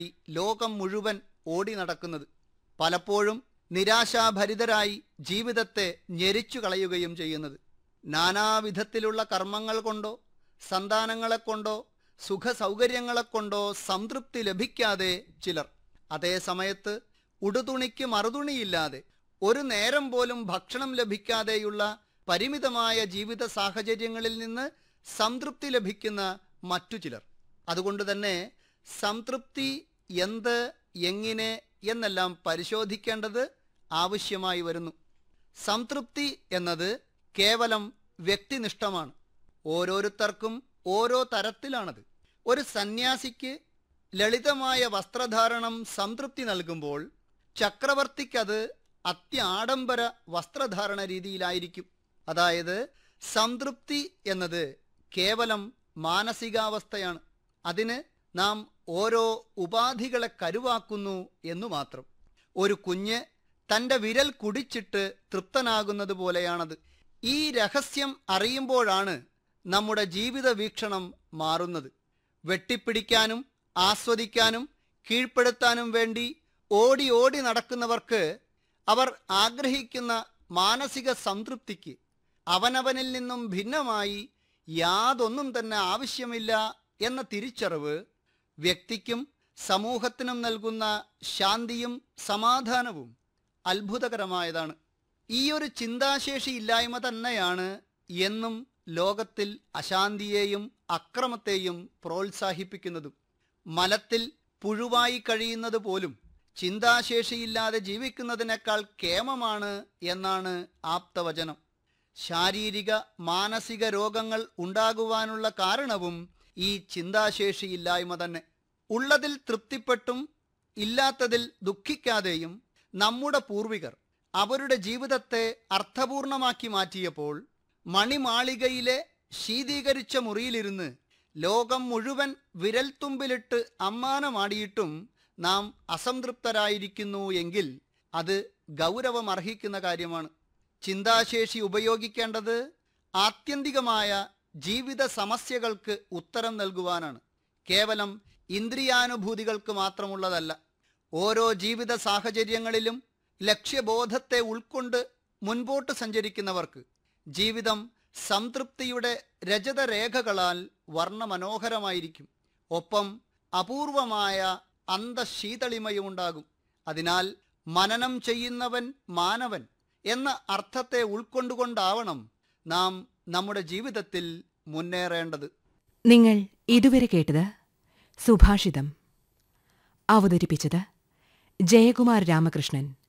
ഈ ലോകം മുഴുവൻ ഓടി നടക്കുന്നത് പലപ്പോഴും നിരാശാഭരിതരായി ജീവിതത്തെ ഞെരിച്ചു കളയുകയും ചെയ്യുന്നത് നാനാവിധത്തിലുള്ള കർമ്മങ്ങൾ കൊണ്ടോ സന്താനങ്ങളെ കൊണ്ടോ സുഖ സൗകര്യങ്ങളെ കൊണ്ടോ സംതൃപ്തി ലഭിക്കാതെ ചിലർ അതേ സമയത്ത് ഉടുതുണിക്ക് മറുതുണിയില്ലാതെ ഒരു നേരം പോലും ഭക്ഷണം ലഭിക്കാതെയുള്ള പരിമിതമായ ജീവിത സാഹചര്യങ്ങളിൽ നിന്ന് സംതൃപ്തി ലഭിക്കുന്ന മറ്റു ചിലർ അതുകൊണ്ട് തന്നെ സംതൃപ്തി എന്ത് എങ്ങനെ എന്നെല്ലാം പരിശോധിക്കേണ്ടത് ആവശ്യമായി വരുന്നു സംതൃപ്തി എന്നത് കേവലം വ്യക്തിനിഷ്ഠമാണ് ഓരോരുത്തർക്കും ഓരോ തരത്തിലാണത് ഒരു സന്യാസിക്ക് ലളിതമായ വസ്ത്രധാരണം സംതൃപ്തി നൽകുമ്പോൾ ചക്രവർത്തിക്കത് അത്യാഡംബര വസ്ത്രധാരണ രീതിയിലായിരിക്കും അതായത് സംതൃപ്തി എന്നത് കേവലം മാനസികാവസ്ഥയാണ് അതിന് നാം ഓരോ ഉപാധികളെ കരുവാക്കുന്നു എന്നു മാത്രം ഒരു കുഞ്ഞ് തൻ്റെ വിരൽ കുടിച്ചിട്ട് തൃപ്തനാകുന്നത് പോലെയാണത് ഈ രഹസ്യം അറിയുമ്പോഴാണ് നമ്മുടെ ജീവിത വീക്ഷണം മാറുന്നത് വെട്ടിപ്പിടിക്കാനും ആസ്വദിക്കാനും കീഴ്പ്പെടുത്താനും വേണ്ടി ഓടി ഓടി നടക്കുന്നവർക്ക് അവർ ആഗ്രഹിക്കുന്ന മാനസിക സംതൃപ്തിക്ക് അവനവനിൽ നിന്നും ഭിന്നമായി യാതൊന്നും തന്നെ ആവശ്യമില്ല എന്ന തിരിച്ചറിവ് വ്യക്തിക്കും സമൂഹത്തിനും നൽകുന്ന ശാന്തിയും സമാധാനവും അത്ഭുതകരമായതാണ് ഈ ഒരു ചിന്താശേഷി ഇല്ലായ്മ തന്നെയാണ് എന്നും ലോകത്തിൽ അശാന്തിയെയും അക്രമത്തെയും പ്രോത്സാഹിപ്പിക്കുന്നതും മലത്തിൽ പുഴുവായി കഴിയുന്നത് പോലും ചിന്താശേഷിയില്ലാതെ ജീവിക്കുന്നതിനേക്കാൾ കേമമാണ് എന്നാണ് ആപ്തവചനം ശാരീരിക മാനസിക രോഗങ്ങൾ ഉണ്ടാകുവാനുള്ള കാരണവും ഈ ചിന്താശേഷിയില്ലായ്മ തന്നെ ഉള്ളതിൽ തൃപ്തിപ്പെട്ടും ഇല്ലാത്തതിൽ ദുഃഖിക്കാതെയും നമ്മുടെ പൂർവികർ അവരുടെ ജീവിതത്തെ അർത്ഥപൂർണമാക്കി മാറ്റിയപ്പോൾ മണിമാളികയിലെ ശീതീകരിച്ച മുറിയിലിരുന്ന് ലോകം മുഴുവൻ വിരൽത്തുമ്പിലിട്ട് അമ്മാനമാടിയിട്ടും നാം അസംതൃപ്തരായിരിക്കുന്നു എങ്കിൽ അത് ഗൗരവമർഹിക്കുന്ന കാര്യമാണ് ചിന്താശേഷി ഉപയോഗിക്കേണ്ടത് ആത്യന്തികമായ ജീവിത സമസ്യകൾക്ക് ഉത്തരം നൽകുവാനാണ് കേവലം ഇന്ദ്രിയാനുഭൂതികൾക്ക് മാത്രമുള്ളതല്ല ഓരോ ജീവിത സാഹചര്യങ്ങളിലും ലക്ഷ്യബോധത്തെ ഉൾക്കൊണ്ട് മുൻപോട്ട് സഞ്ചരിക്കുന്നവർക്ക് ജീവിതം സംതൃപ്തിയുടെ രജതരേഖകളാൽ വർണ്ണമനോഹരമായിരിക്കും ഒപ്പം അപൂർവമായ അന്തശീതളിമയുമുണ്ടാകും അതിനാൽ മനനം ചെയ്യുന്നവൻ മാനവൻ എന്ന അർത്ഥത്തെ ഉൾക്കൊണ്ടുകൊണ്ടാവണം നാം നമ്മുടെ ജീവിതത്തിൽ മുന്നേറേണ്ടത് നിങ്ങൾ ഇതുവരെ കേട്ടത് സുഭാഷിതം അവതരിപ്പിച്ചത് ജയകുമാർ രാമകൃഷ്ണൻ